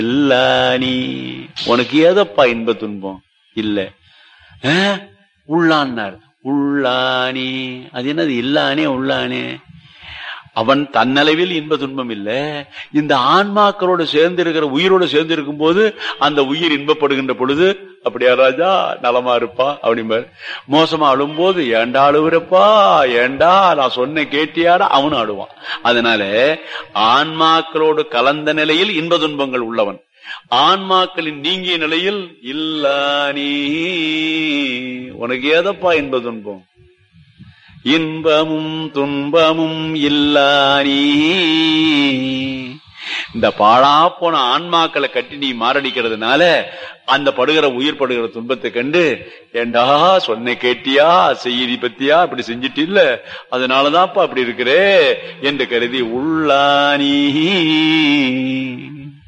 இல்லானி உனக்கு ஏதப்பா இன்ப துன்பம் இல்ல ஆ? உள்ளான்னார் உள்ளானி அது என்னது இல்லானே உள்ளானே அவன் தன்னளவில் இன்ப துன்பம் இல்ல இந்த ஆன்மாக்களோடு சேர்ந்து இருக்கிற உயிரோடு சேர்ந்து இருக்கும் போது அந்த உயிர் இன்பப்படுகின்ற பொழுது அப்படியா ராஜா நலமா இருப்பா அப்படிம்பாரு மோசமா அழும்போது ஏண்டா அழுவுறப்பா ஏண்டா நான் சொன்ன கேட்டியாடா அவனும் அழுவான் அதனால ஆன்மாக்களோடு கலந்த நிலையில் இன்ப துன்பங்கள் உள்ளவன் ஆன்மாக்களின் நீங்கிய நிலையில் இல்ல நீ உனக்கு ஏதப்பா இன்ப துன்பம் இன்பமும் துன்பமும் இல்லானி இந்த பாழா போன ஆன்மாக்களை கட்டி நீ மாரடிக்கிறதுனால அந்த படுகிற உயிர் படுகிற துன்பத்தை கண்டு ஏண்டா சொன்ன கேட்டியா செய்தி பத்தியா இப்படி செஞ்சிட்டு இல்ல அதனாலதான்ப்பா அப்படி இருக்கிறே என்று கருதி உள்ளானி